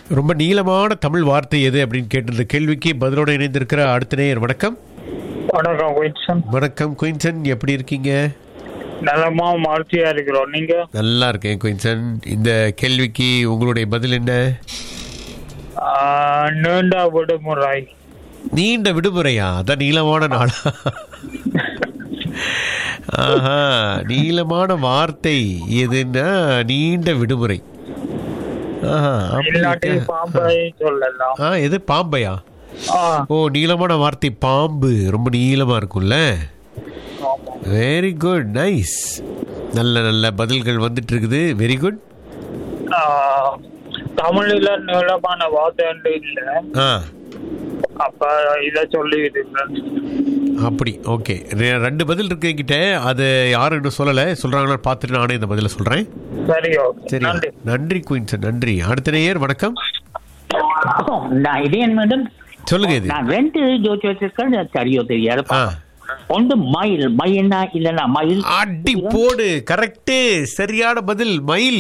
ரொம்ப நீளமான தமிழ் வார்த்தை எது அப்படின்னு கேட்டிருந்த கேள்விக்கு பதிலோடு இணைந்திருக்கிற அடுத்த நேயர் வணக்கம் வணக்கம் குயின்சன் வணக்கம் குயின்சன் எப்படி இருக்கீங்க நலமா மகிழ்ச்சியா இருக்கிறோம் நீங்க நல்லா இருக்கேன் குயின்சன் இந்த கேள்விக்கு உங்களுடைய பதில் என்ன ஆஹ், நீண்ட விடுமுறை நீண்ட விடுமுறையா அதான் நீளமான நாளா ஆஹா நீளமான வார்த்தை எதுன்னா நீண்ட விடுமுறை ஆஹா அப்படி இல்லாட்டி இருக்கா? பாம்பை சொல்லலாம் ஆ எது பாம்பையா ஆ, ஓ நீளமான வார்த்தை பாம்பு ரொம்ப நீளமா இருக்கும்ல ஆமா. வெரி குட் நைஸ் நல்ல நல்ல பதில்கள் வந்துட்டு இருக்குது வெரி குட் ஆஹ், தமிழ்ல நீளமான வார்த்தை ஒன்று இல்ல ஆ அப்ப இத சொல்லி இருக்கேன் அப்படி ஓகே ரெண்டு பதில் இருக்கு என்கிட்ட அது யாரும் இன்னும் சொல்லலை சொல்றாங்களான்னு பார்த்துட்டு நானே இந்த பதிலை சொல்றேன் சரி ஓகே சரி நன்றி நன்றி குயின் சார் நன்றி அடுத்த நேயர் வணக்கம் நான் இதேன் மேடம் சொல்லுங்க இது நான் ரெண்டு ஜோதிச்சு வச்சிருக்கேன் சரியோ தெரியாது ஆ ஒன்று மயில் மயில்னா இல்லைன்னா மயில் அடி போடு கரெக்டு சரியான பதில் மயில்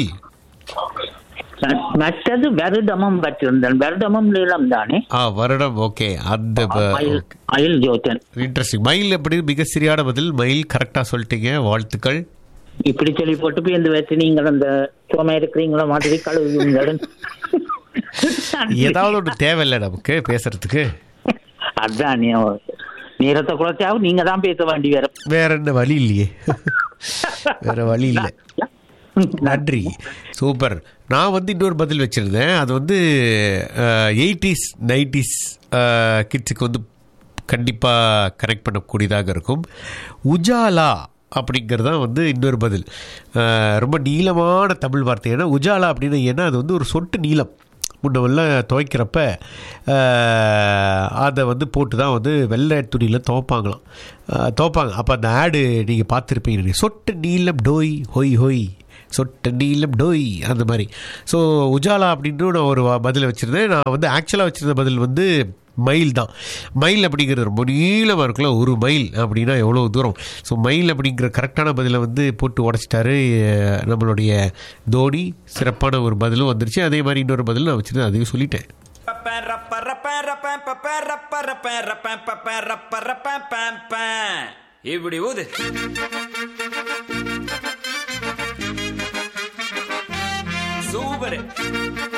மற்றது வருடமும் வச்சிருந்தேன் வருடமும் நீளம் தானே ஆ வருடம் ஓகே அந்த மயில் மயில் ஜோதியன் இன்ட்ரெஸ்டிங் மயில் அப்படி மிக சரியான பதில் மயில் கரெக்டா சொல்லிட்டீங்க வாழ்த்துக்கள் இப்படி சொல்லி போட்டு போய் இந்த வச்சு நீங்கள் அந்த சும்மா இருக்கிறீங்களா மாதிரி கழுவுங்கள் ஏதாவது ஒன்று தேவையில்லை நமக்கு பேசுறதுக்கு அதான் நீ நேரத்தை குறைச்சாவும் நீங்க தான் பேச வேண்டி வேற வேற என்ன வழி இல்லையே வேற வழி இல்லை நன்றி சூப்பர் நான் வந்து இன்னொரு பதில் வச்சுருந்தேன் அது வந்து எயிட்டிஸ் நைன்டிஸ் கிட்ஸுக்கு வந்து கண்டிப்பாக கனெக்ட் பண்ணக்கூடியதாக இருக்கும் உஜாலா அப்படிங்கிறது தான் வந்து இன்னொரு பதில் அஹ், ரொம்ப நீளமான தமிழ் வார்த்தை ஏன்னா உஜாலா அப்படின்னு ஏன்னா அது வந்து ஒரு சொட்டு நீளம் முன்னவெல்லாம் துவைக்கிறப்ப அஹ், அதை வந்து போட்டு தான் வந்து வெள்ளை துணியில் துவைப்பாங்களாம் அஹ், துவைப்பாங்க அப்போ அந்த ஆடு நீங்கள் பார்த்துருப்பீங்க சொட்டு நீளம் டோய் ஹொய் ஹொய் சொட்ட நீளம் டோய் அந்த மாதிரி ஸோ உஜாலா அப்படின்னு நான் ஒரு வ- பதில் வச்சுருந்தேன் நான் வந்து ஆக்சுவலாக வச்சுருந்த பதில் வந்து மைல் தான் மைல் அப்படிங்கிறது ரொம்ப நீளமாக இருக்குல்ல ஒரு மைல் அப்படின்னா எவ்வளோ தூரம் ஸோ மைல் அப்படிங்கிற கரெக்டான பதிலை வந்து போட்டு உடச்சிட்டாரு அஹ், நம்மளுடைய தோனி சிறப்பான ஒரு பதிலும் வந்துருச்சு அதே மாதிரி இன்னொரு பதில் நான் வச்சுருந்தேன் அதையும் சொல்லிட்டேன் இப்படி ஊது சூப்பர்